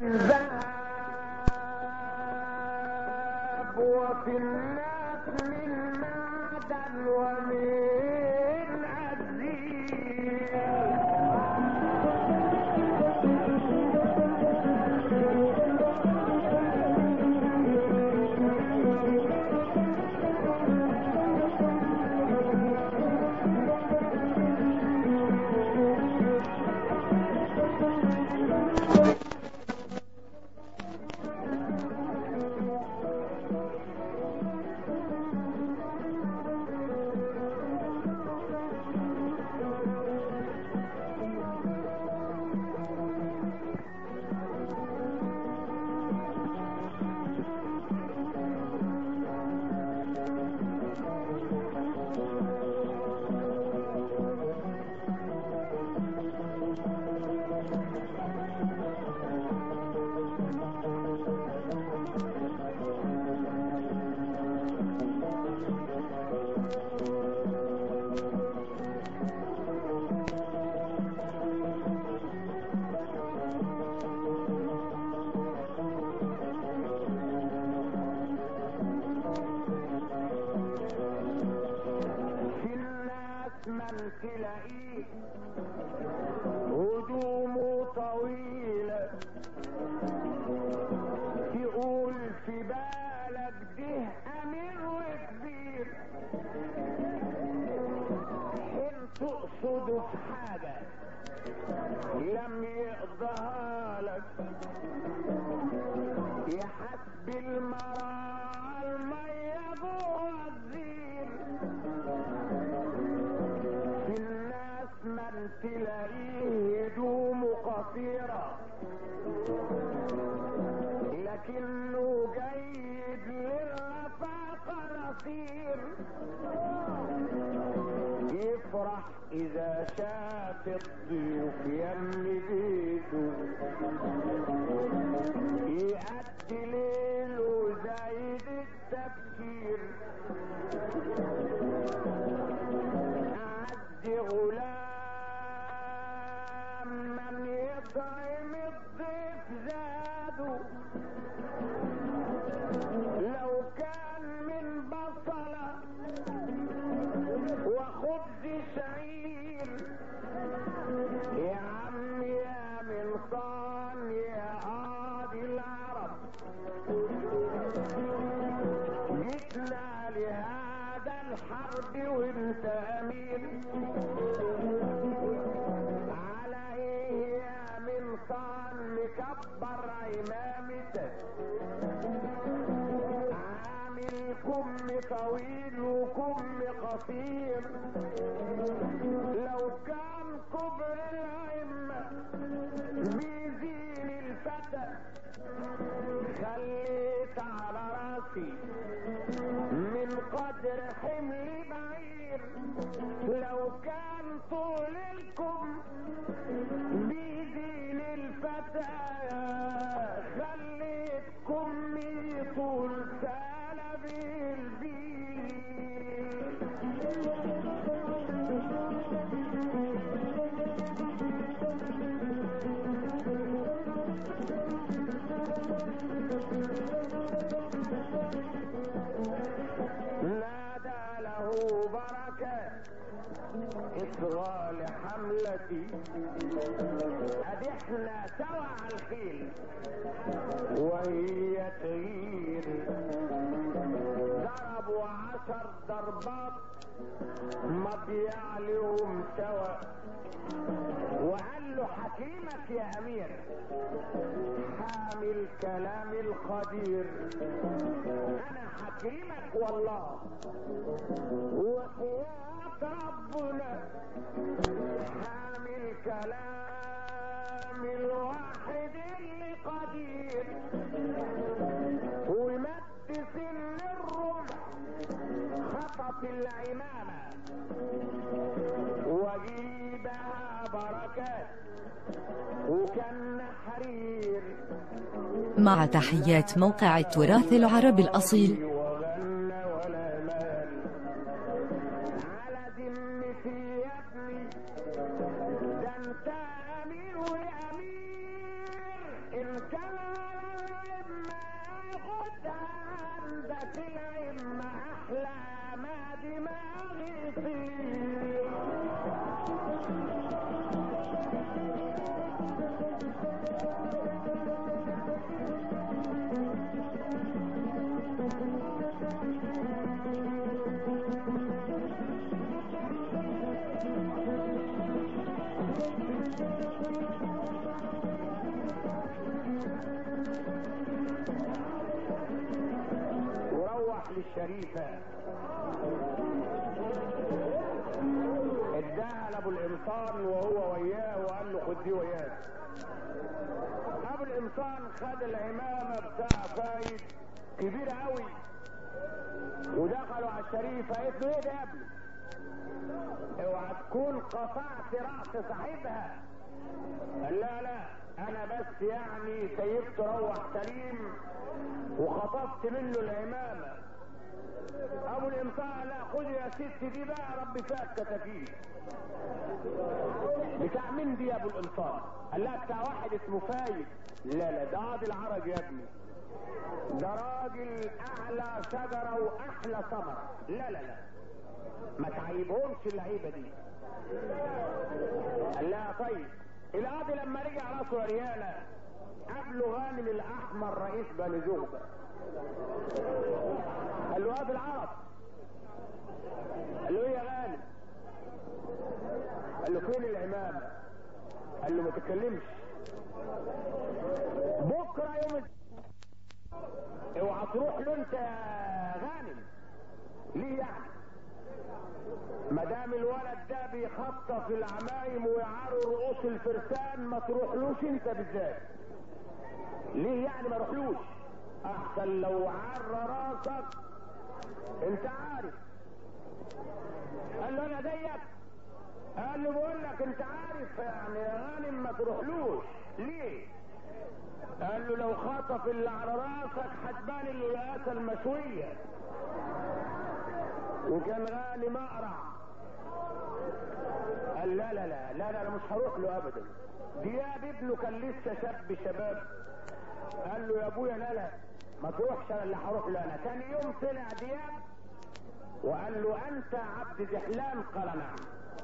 ذهب وفي الناس من معدن ومن أزياء في الناس من تلاقيه هدومه طويلة تقول في بالك ده أمير وكبير إن تقصده في حاجة لم يقضها لك يحسب المراعى المية جوه الزين في الناس من تلاقيه هدومه قصيرة لكنه جيد للرفاقة نصير يفرح إذا شاف الضيوف يم بيته يأدي ليله زايد التفكير أعد غلام من يطعم الضيف زاده لو كان من بصلة وخبز شعير يا عم يا من صان يا قاضي العرب جيتنا لهذا الحرب وانت امين على ايه يا من صان مكبر عمامتك عامل كم طويل وكم قصير لو كان كبر الأئمة بيزين الفتى خليت على راسي من قدر حمل بعير لو كان طول الكم بيزين الفتى خليت كمي طول سلب البير نادى له بركة إصغى لحملتي أدي احنا سوا على الخيل وهي تغير ضربوا عشر ضربات مضيع لهم سوا وقال له حكيمك يا امير حامل كلام القدير انا حكيمك والله وحياة ربنا حامل كلام الواحد اللي قدير ومد سن الرمح خطف العمامة وجيبها بركات وكان حرير مع تحيات موقع التراث العربي الأصيل وغنى ولا مال على ذمتي يا ابني ده انت امير والامير ان كان الشريفة اداها لابو القمصان وهو وياه وقال له خد دي وياك ابو القمصان خد العمامة بتاع فايد كبيرة قوي ودخلوا على الشريف قالت له ايه ده يا ابني اوعى تكون قطعت رأس صاحبها قال لا لا انا بس يعني سيبت روح سليم وخطفت منه العمامة ابو الامطاع لا خد يا ست دي بقى رب فيها الكتاكيت بتاع مين دي يا ابو الامطاع قال لها بتاع واحد اسمه فايد لا لا ده قاضي العرج يا ابني ده راجل اعلى شجرة واحلى ثمرة لا لا لا ما تعيبهمش اللعيبة دي قال لها طيب القاضي لما رجع راسه عريانة قابله غانم الاحمر رئيس بني زغبة قال له قاضي العرب قال له ايه يا غانم قال له فين العمامة قال له ما تتكلمش بكرة يوم اوعى تروح له انت يا غانم ليه يعني ما دام الولد ده بيخطف العمايم ويعار رؤوس الفرسان ما تروحلوش انت بالذات ليه يعني ما روحلوش احسن لو عر راسك انت عارف قال له انا زيك قال له بقول لك انت عارف يعني يا غانم ما تروحلوش ليه قال له لو خطف اللي على راسك هتبان الرئاسه المشويه وكان غانم اقرع قال لا لا لا لا لا انا مش هروح له ابدا دياب ابنه كان لسه شاب شباب قال له يا ابويا لا لا ما تروحش انا اللي هروح له انا ثاني يوم طلع دياب وقال له انت عبد زحلان قال نعم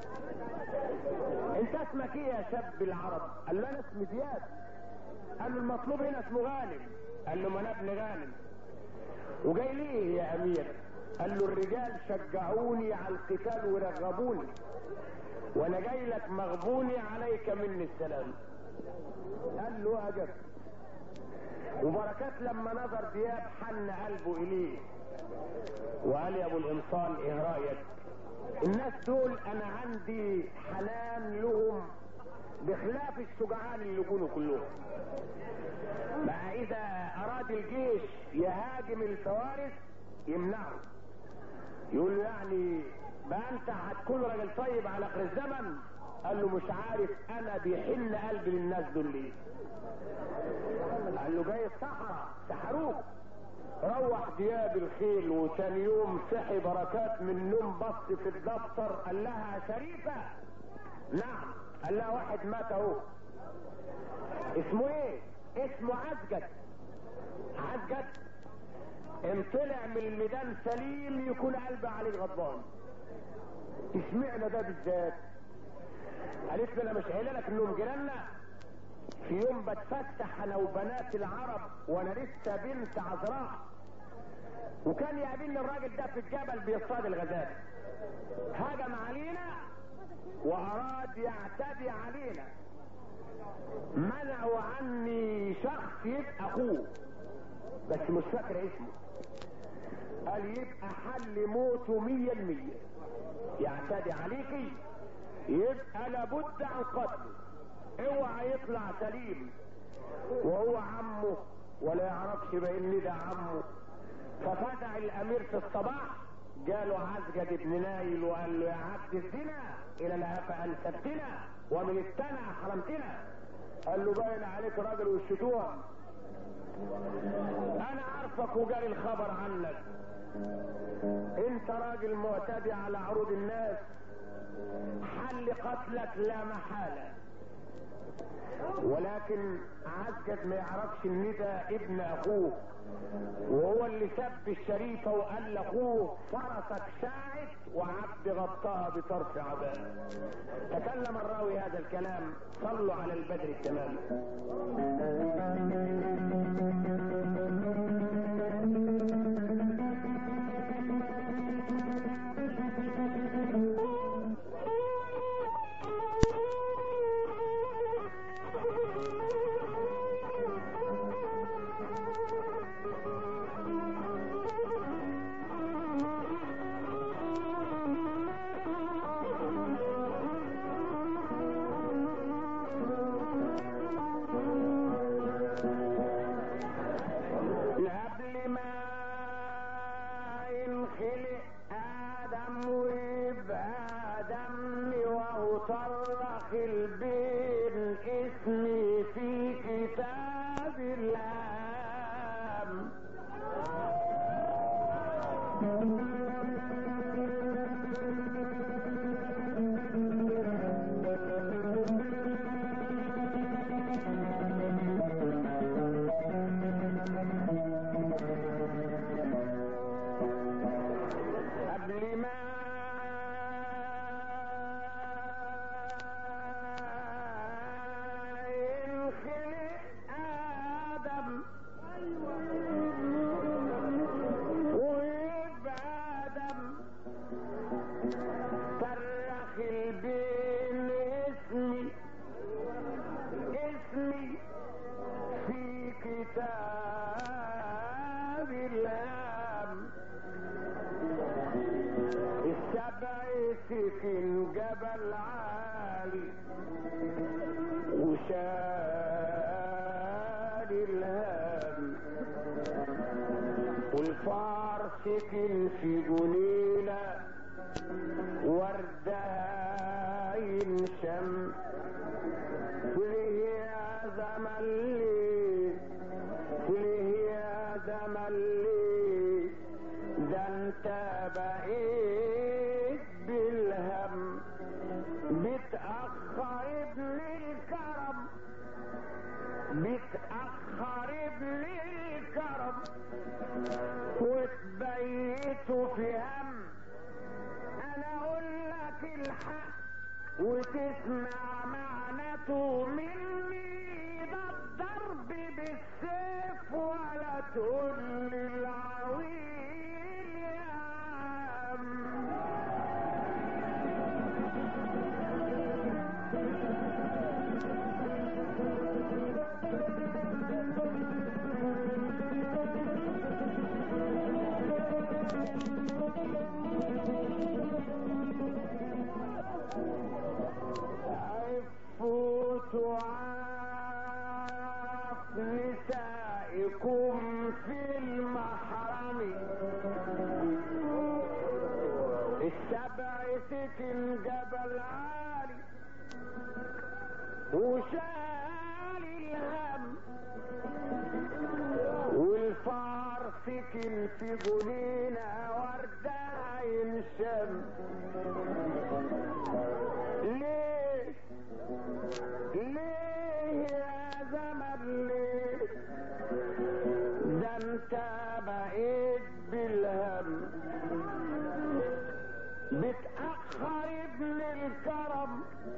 انت اسمك ايه يا شاب العرب قال له انا اسمي دياب قال له المطلوب هنا اسمه غانم قال له ما انا ابن غانم وجاي ليه يا امير قال له الرجال شجعوني على القتال ورغبوني وانا جاي لك مغبوني عليك مني السلام قال له اجب وبركات لما نظر دياب حن قلبه اليه وقال يا ابو الانصان ايه رايك الناس دول انا عندي حنان لهم بخلاف الشجعان اللي يكونوا كلهم مع اذا اراد الجيش يهاجم الفوارس يمنعه يقول له يعني بقى انت هتكون راجل طيب على اخر الزمن قال له مش عارف انا بيحن قلبي للناس دول ليه قال له جاي الصحراء سحروك روح دياب الخيل وتاني يوم صحي بركات من النوم بص في الدفتر قال لها شريفة نعم قال لها واحد مات اهو اسمه ايه اسمه عزجد عزجد ان طلع من الميدان سليم يكون قلبي عليه غضبان اشمعنى ده بالذات قالت لي انا مش قايله لك انهم جيراننا في يوم بتفتح انا وبنات العرب وانا لسه بنت عذراء وكان يقابلني الراجل ده في الجبل بيصطاد الغزال هجم علينا واراد يعتدي علينا منعوا عني شخص يبقى اخوه بس مش فاكر اسمه قال يبقى حل موته مية المية يعتدي عليكي يبقى لابد عن قتله اوعى يطلع سليم وهو عمه ولا يعرفش بان ده عمه ففتح الامير في الصباح جاله عزجد بن نايل وقال له يا عبد الزنا الى الهفا انسبتنا ومن التنع حرمتنا قال له باين عليك راجل والشتوم انا عارفك وجالي الخبر عنك انت راجل معتدي على عروض الناس حل قتلك لا محالة ولكن عزجد ما يعرفش ان ده ابن اخوه وهو اللي سب الشريفة وقال لاخوه فرسك ساعد وعبد غطاها بطرف عباء تكلم الراوي هذا الكلام صلوا على البدر التمام وصرخ البين اسمي في كتاب الهام قبل ما ينخلق آدم ويبقى آدم صرخ البين اسمي اسمي في كتاب الهام السبع سكن جبل عالي وشال الهام والفار سكن في جنينة وردها ينشم كله يا زمن لي كله يا زمن لي ده انت بقيت بالهم بتأخر ابن الكرم بتأخر ابن الكرم وتبيته في هم انا اقول لك الحق وتسمع معناته مني ده الضرب بالسيف ولا تقول لي العويل يا عم عفوا تعاف نسائكم في المحرم السبع سكن جبل عالي وشال الهم والفار سكن في جنينة وردة ينشم ليه ليه يا زمن ليه ده انت بقيت بالهم بتأخر ابن الكرم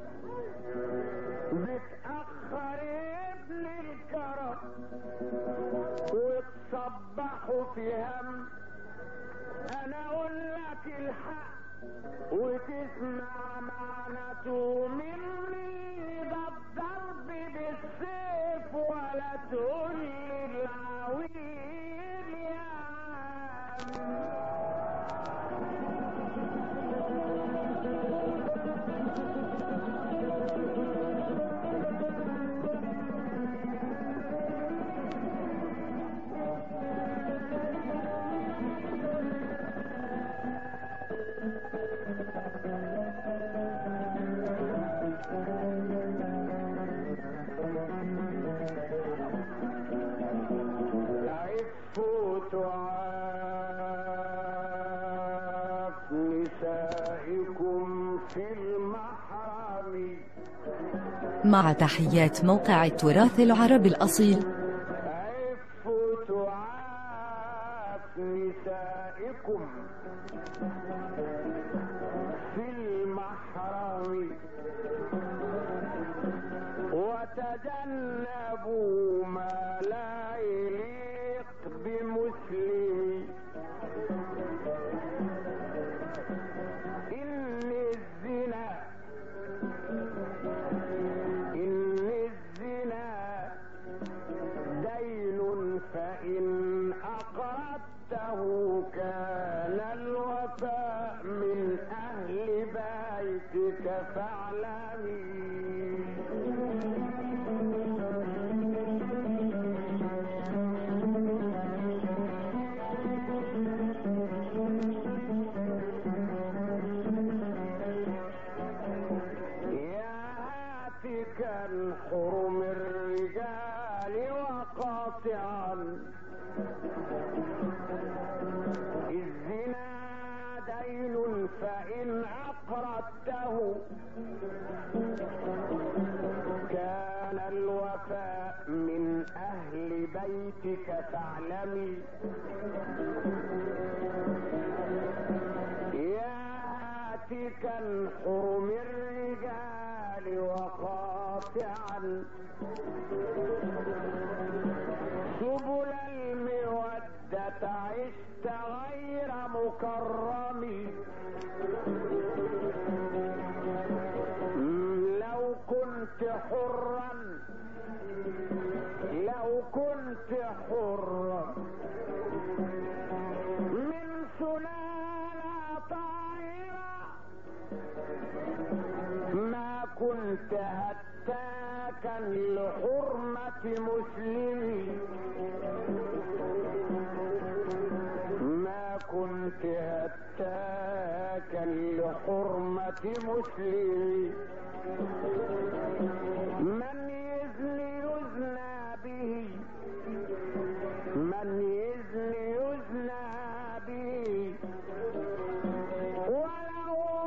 بتأخر ابن الكرم وتصبحوا في هم انا اقول لك الحق وتسمع معناته مني ده الضرب بالسيف ولا تقول لي العويل يا عفوا تعاف نسائكم في المحرم مع تحيات موقع التراث العربي الأصيل عفوا تعاف نسائكم في المحرم وتجنبوا ما لا يليق بمسلم إن الزنا إن الزنا دين فإن أقرضته كان الوفاء من أهل بيتك فاعلمي كان حرم الرجال وقاطعا الزنا دين فإن أقرضته كان الوفاء من أهل بيتك فاعلمي يا هاتكا حرم الرجال وقاطعا سبل المودة عشت غير مكرم لو كنت حرا لو كنت حرا من سلالة طائرة ما كنت هتاكا لحرمة مسلم ما كنت هتاكا لحرمة مسلم من يزني يزنى به من يزني يزنى به ولو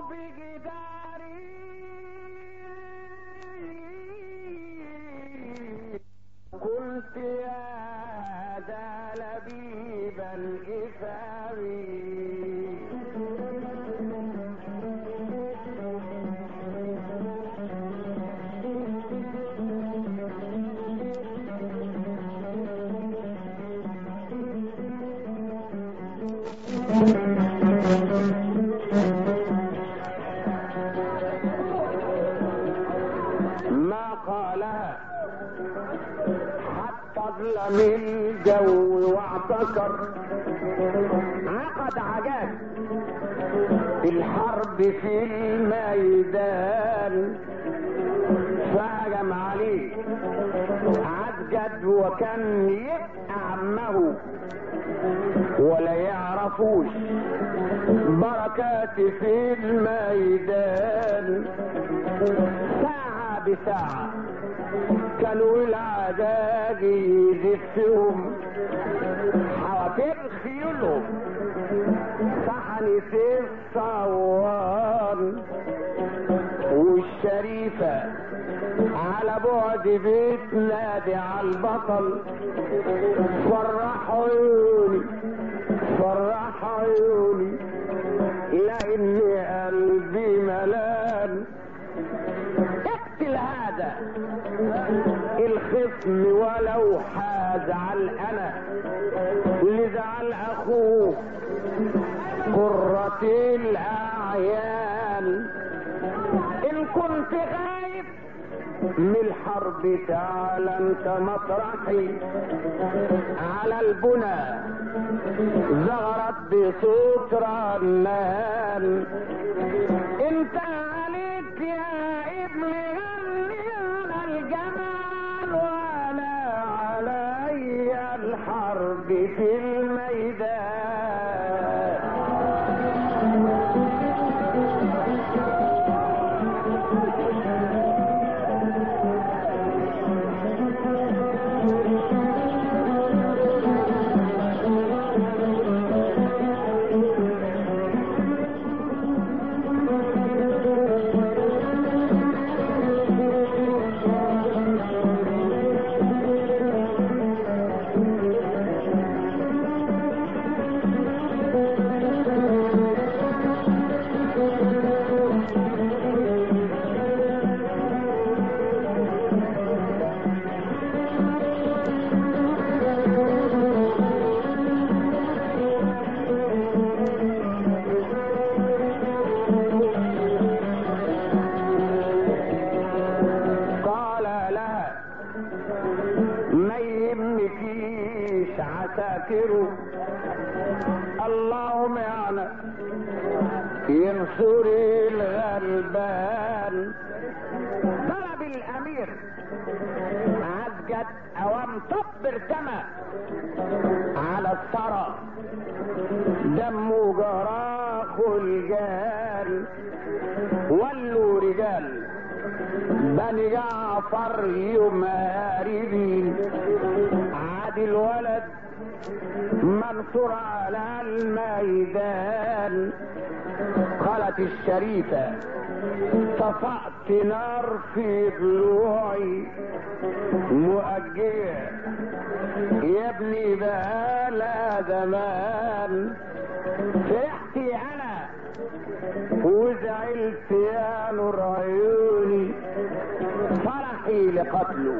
بجداري كنت يا ذا لبيب الإثام ما قالها حتى اظلم الجو واعتكر عقد عجاب الحرب في الميدان فهجم عليه عسجد وكان يبقى عمه ولا يعرفوش بركات في الميدان ساعة بساعة كانوا العداد يزفهم حوافر خيولهم صحن سيف صوان والشريفة على بعد بيت نادي على البطل فرح عيوني فرح عيوني لان قلبي ملان اقتل هذا الخصم ولو حاز على انا لزعل اخوه قرة الاعيان ان كنت خايف من الحرب تعال انت مطرحي على البنى زغرت بصوت رنان انت عليك يا ابن غني على الجمال وانا علي الحرب في الميدان قال لها ما يهمكيش عساكره اللهم يعني ينصر الغلبان ضرب الامير عسجد اوام طب ارتمى على الثرى دمه جراخ الجال ولوا رجال بني جعفر يماربين عاد الولد منصور على الميدان قالت الشريفة طفأت نار في ضلوعي مؤجية يا ابني بقالها زمان فرحتي انا وزعلت يا نور عيوني فرحي لقتله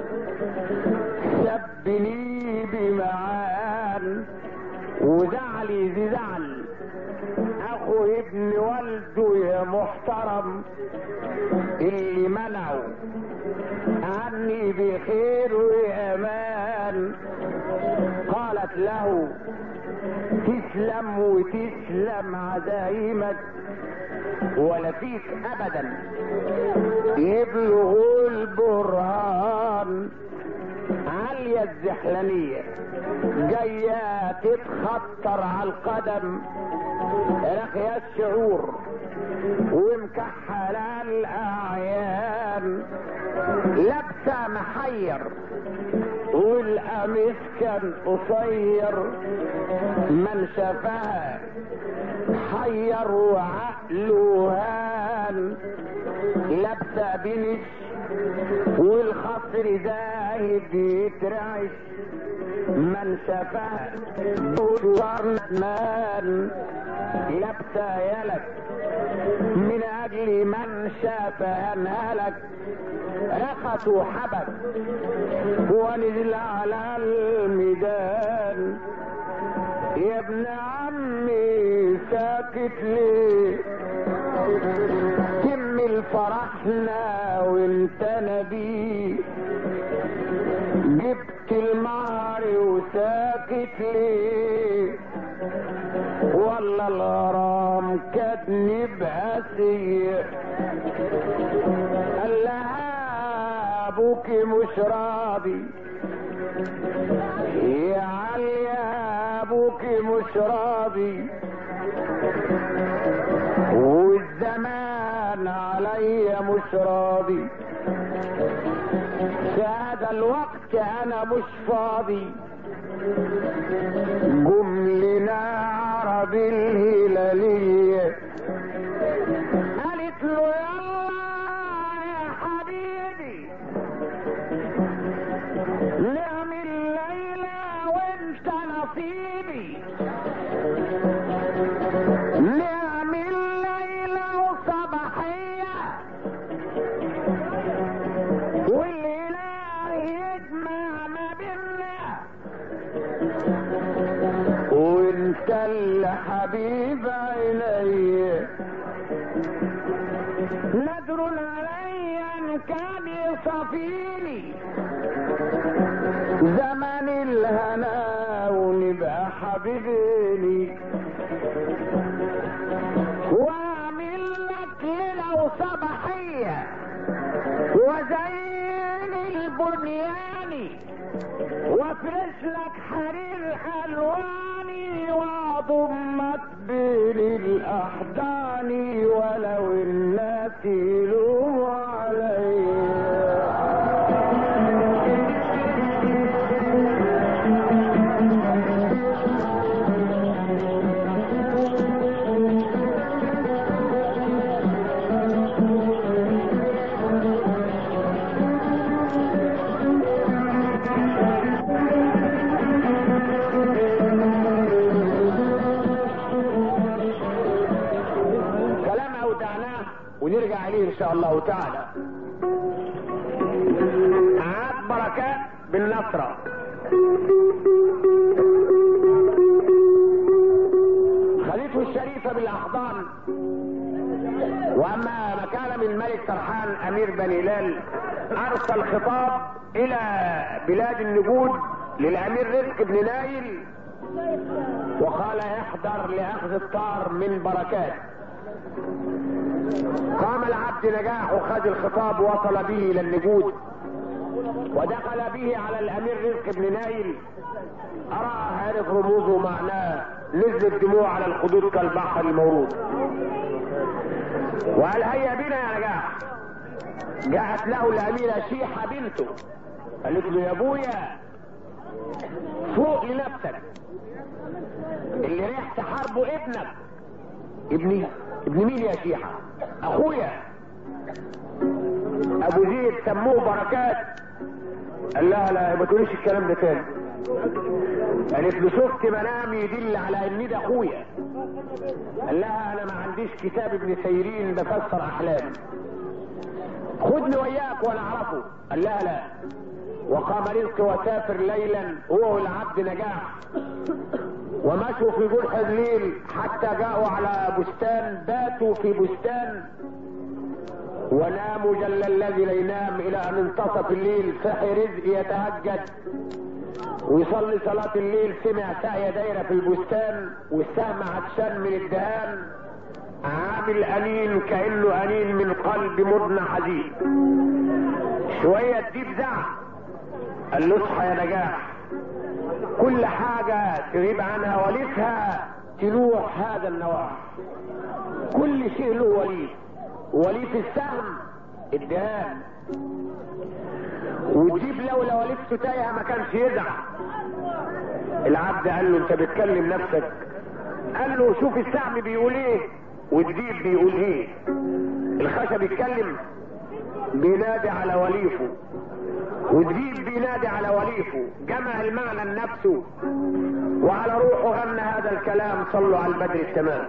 سبني بمعان وزعلي ذي زعل اخو ابن والده يا محترم اللي منعه عني بخير وامان قالت له تسلم وتسلم عزايمك ولا فيك ابدا يبلغ البرهان عالية الزحلانية جاية تتخطر على القدم رخية الشعور ومكحلة الأعيان لابسة محير والقميص كان قصير من شافها حير وعقله هان لابسة بنش والخصر زاهد يترعش من شافها دور ندمان لابسة يلك من اجل من شافها انهلك رخت وحبك ونزل على الميدان يا ابن عمي ساكت ليه كمل فرحنا وانت نبي جبت المهر وساكت ليه والله الغرام كدني بأسير قال لها ابوك مش راضي يا علي ابوك مش راضي والزمان عليا مش راضي في هذا الوقت انا مش فاضي قم لنا عرب الهلالية قالت له يلا يا حبيبي نعمل ليلة وانت نصيبي نعمل ليلة وصباحية والاله يجمع ما بينا وانت اللي حبيب عيني نذر علي ان كان يصفيني زمن الهنا ونبقى حبيبيني واعمل لك ليله وصباحيه وزين البنيان وافرش لك حرير الواني واضمك بين الاحضان ولو الناس يلوموا علي كلام اودعناه ونرجع عليه ان شاء الله تعالى عاد بركات بالنصرة خليته الشريفة بالاحضان واما ما كان من الملك سرحان امير بني لال ارسل خطاب الى بلاد النجود للامير رزق بن نايل وقال احضر لاخذ الطار من بركات قام العبد نجاح وخذ الخطاب وصل به الى النجود ودخل به على الامير رزق بن نايل ارى عارف رموزه ومعناه نزلت دموع على الخدود كالبحر المورود وقال هيا بنا يا نجاح جاءت له الأميرة شيحة بنته قالت له يا ابويا فوق لنفسك اللي رايح تحاربه ابنك ابني ابن مين يا شيحة اخويا ابو زيد سموه بركات قال لها لا ما تقوليش الكلام ده تاني قالت له شفت منام يدل على ان ده اخويا قال لها انا ما عنديش كتاب ابن سيرين بفسر احلامي خدني وياك وانا اعرفه قال لها لا وقام رزق وسافر ليلا هو والعبد نجاح ومشوا في جرح الليل حتى جاءوا على بستان باتوا في بستان وناموا جل الذي لا ينام الى ان انتصف الليل صحي رزق يتهجد ويصلي صلاة الليل سمع ساية دايرة في البستان والسهم عطشان من الدهان عامل انين كانه انين من قلب مضنى حزين شوية تجيب زعق قال له اصحى يا نجاح كل حاجة تغيب عنها وليفها تلوح هذا النواح كل شيء له وليف وليف السهم الدهان وتجيب لولا ولفته تايهه ما كانش يزعل العبد قال له انت بتكلم نفسك قال له شوف السهم بيقول ايه والديب بيقول ايه الخشب بيتكلم بينادي على وليفه والديب بينادي على وليفه جمع المعنى لنفسه وعلى روحه غنى هذا الكلام صلوا على البدر التمام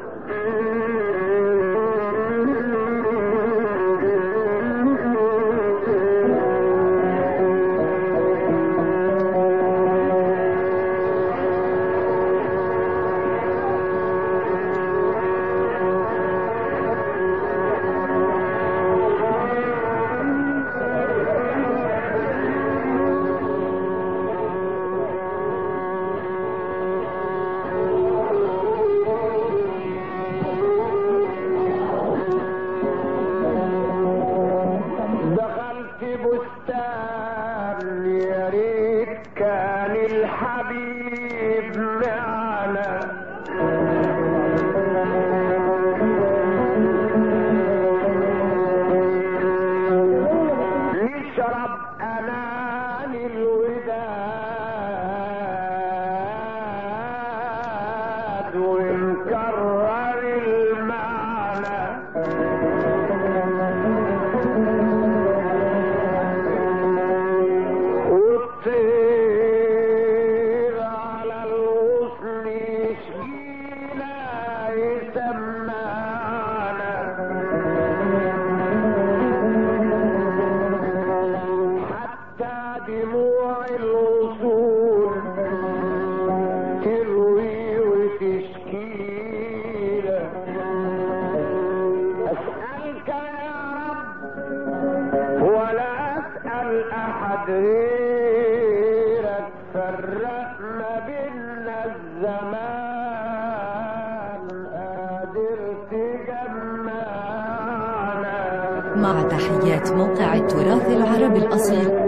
دخلت بستان يا ريت كان الحبيب معنا نشرب انان الوداد ونكرر المعنى والطير على الغصن يشجينا يسمعنا حتى دموع الوصول تروي وتشكينا أسألك يا رب ولا اسال احد غيرك فرق ما بينا الزمان قادر تجمعنا مع تحيات موقع التراث العربي الأصيل